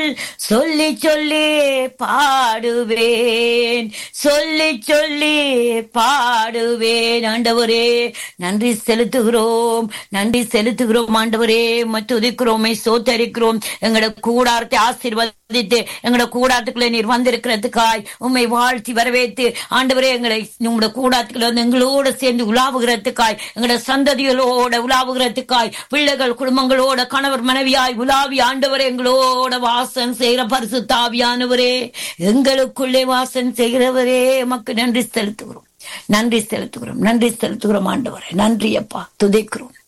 சொல்லி சொல்லி பாடுவேன் சொல்லி சொல்லி பாடுவேன் ஆண்டவரே நன்றி செலுத்துகிறோம் நன்றி செலுத்துகிறோம் ஆண்டவரே துதிக்கிறோமே சோத்தரிக்கிறோம் எங்களோட கூடாரத்தை ஆசீர்வதித்து எங்களோட கூடாரத்துக்குள்ள நீர் வந்திருக்கிறதுக்காய் உண்மை வாழ்த்தி வரவேற்று ஆண்டவரே எங்களை உங்களோட கூடாரத்துக்குள்ள வந்து எங்களோட சேர்ந்து உலாவுகிறதுக்காய் எங்களோட சந்ததிகளோட உலாவுகிறதுக்காய் பிள்ளைகள் குடும்பங்களோட கணவர் மனைவியாய் உலாவி ஆண்டவரே எங்களோட வாசம் செய்கிற பரிசு தாவியானவரே எங்களுக்குள்ளே வாசம் செய்கிறவரே மக்கள் நன்றி செலுத்துகிறோம் நன்றி செலுத்துகிறோம் நன்றி செலுத்துகிறோம் ஆண்டவரே நன்றி அப்பா துதிக்கிறோம்